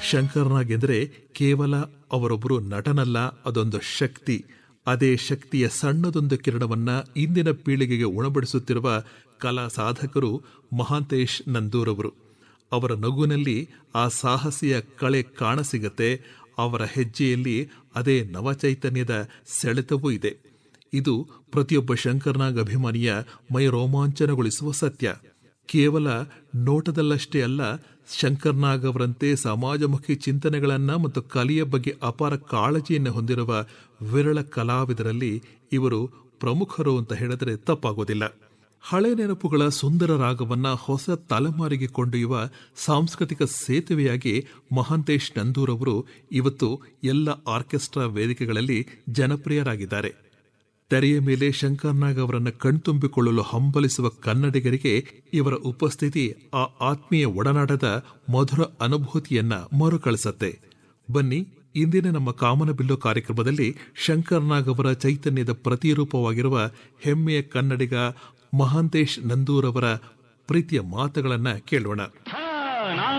ಶಂಕರ್ನಾಗ್ ಎಂದರೆ ಕೇವಲ ಅವರೊಬ್ಬರು ನಟನಲ್ಲ ಅದೊಂದು ಶಕ್ತಿ ಅದೇ ಶಕ್ತಿಯ ಸಣ್ಣದೊಂದು ಕಿರಣವನ್ನ ಇಂದಿನ ಪೀಳಿಗೆಗೆ ಉಣಬಡಿಸುತ್ತಿರುವ ಕಲಾ ಸಾಧಕರು ಮಹಾಂತೇಶ್ ನಂದೂರವರು ಅವರ ನಗುವಿನಲ್ಲಿ ಆ ಸಾಹಸಿಯ ಕಳೆ ಕಾಣಸಿಗತ್ತೆ ಅವರ ಹೆಜ್ಜೆಯಲ್ಲಿ ಅದೇ ನವಚೈತನ್ಯದ ಸೆಳೆತವೂ ಇದೆ ಇದು ಪ್ರತಿಯೊಬ್ಬ ಶಂಕರ್ನಾಗ್ ಅಭಿಮಾನಿಯ ಮೈ ರೋಮಾಂಚನಗೊಳಿಸುವ ಸತ್ಯ ಕೇವಲ ನೋಟದಲ್ಲಷ್ಟೇ ಅಲ್ಲ ಶಂಕರ್ನಾಗ್ ಅವರಂತೆ ಸಮಾಜಮುಖಿ ಚಿಂತನೆಗಳನ್ನ ಮತ್ತು ಕಲೆಯ ಬಗ್ಗೆ ಅಪಾರ ಕಾಳಜಿಯನ್ನು ಹೊಂದಿರುವ ವಿರಳ ಕಲಾವಿದರಲ್ಲಿ ಇವರು ಪ್ರಮುಖರು ಅಂತ ಹೇಳಿದ್ರೆ ತಪ್ಪಾಗೋದಿಲ್ಲ ಹಳೆ ನೆನಪುಗಳ ಸುಂದರ ರಾಗವನ್ನ ಹೊಸ ತಲೆಮಾರಿಗೆ ಕೊಂಡೊಯ್ಯುವ ಸಾಂಸ್ಕೃತಿಕ ಸೇತುವೆಯಾಗಿ ಮಹಾಂತೇಶ್ ನಂದೂರ್ ಅವರು ಇವತ್ತು ಎಲ್ಲ ಆರ್ಕೆಸ್ಟ್ರಾ ವೇದಿಕೆಗಳಲ್ಲಿ ಜನಪ್ರಿಯರಾಗಿದ್ದಾರೆ ತೆರೆಯ ಮೇಲೆ ಶಂಕರ್ನಾಗ್ ಅವರನ್ನು ಕಣ್ತುಂಬಿಕೊಳ್ಳಲು ಹಂಬಲಿಸುವ ಕನ್ನಡಿಗರಿಗೆ ಇವರ ಉಪಸ್ಥಿತಿ ಆ ಆತ್ಮೀಯ ಒಡನಾಟದ ಮಧುರ ಅನುಭೂತಿಯನ್ನ ಮರುಕಳಿಸತ್ತೆ ಬನ್ನಿ ಇಂದಿನ ನಮ್ಮ ಕಾಮನಬಿಲ್ಲು ಕಾರ್ಯಕ್ರಮದಲ್ಲಿ ಶಂಕರ್ನಾಗ್ ಅವರ ಚೈತನ್ಯದ ಪ್ರತಿರೂಪವಾಗಿರುವ ಹೆಮ್ಮೆಯ ಕನ್ನಡಿಗ ಮಹಾಂತೇಶ್ ನಂದೂರ್ ಅವರ ಪ್ರೀತಿಯ ಮಾತುಗಳನ್ನ ಕೇಳೋಣ